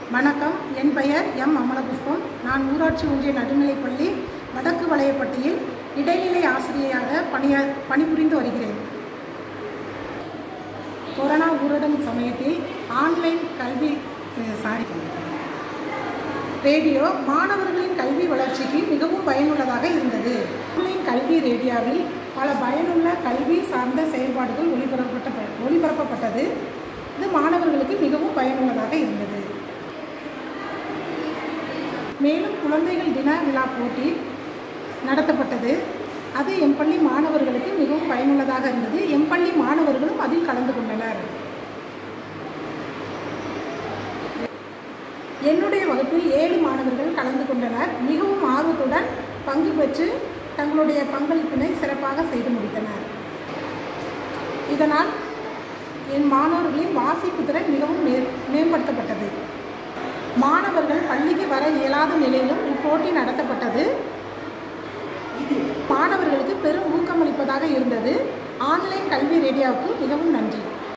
வணக்கம் என் பெயர் எம் அமலபுஷ்பம் நான் ஊராட்சி ஒன்றிய நடுநிலைப்பள்ளி வடக்கு வளையப்பட்டியில் இடைநிலை ஆசிரியையாக பணியா பணிபுரிந்து வருகிறேன் கொரோனா ஊரடங்கு சமயத்தில் ஆன்லைன் கல்வி சாரி ரேடியோ மாணவர்களின் கல்வி வளர்ச்சிக்கு மிகவும் பயனுள்ளதாக இருந்தது ஆன்லைன் கல்வி ரேடியோவில் பல பயனுள்ள கல்வி சார்ந்த செயல்பாடுகள் ஒளிபரப்பட்ட ஒளிபரப்பப்பட்டது இது மாணவர்களுக்கு மிகவும் பயனுள்ளதாக இருந்தது மேலும் குழந்தைகள் தின விழா போட்டி நடத்தப்பட்டது அது எம் பள்ளி மாணவர்களுக்கு மிகவும் பயனுள்ளதாக இருந்தது எம் பள்ளி மாணவர்களும் அதில் கலந்து கொண்டனர் என்னுடைய வகுப்பில் ஏழு மாணவர்கள் கலந்து கொண்டனர் மிகவும் ஆர்வத்துடன் பங்கு பெற்று தங்களுடைய பங்களிப்பினை சிறப்பாக செய்து முடித்தனர் இதனால் என் மாணவர்களின் வாசிப்பு திறன் மிகவும் மே மேம்படுத்தப்பட்டது மாணவர்கள் பள்ளிக்கு வர இயலாத நிலையிலும் இப்போட்டி நடத்தப்பட்டது மாணவர்களுக்கு பெரும் ஊக்கமளிப்பதாக இருந்தது ஆன்லைன் கல்வி ரேடியோவுக்கு மிகவும் நன்றி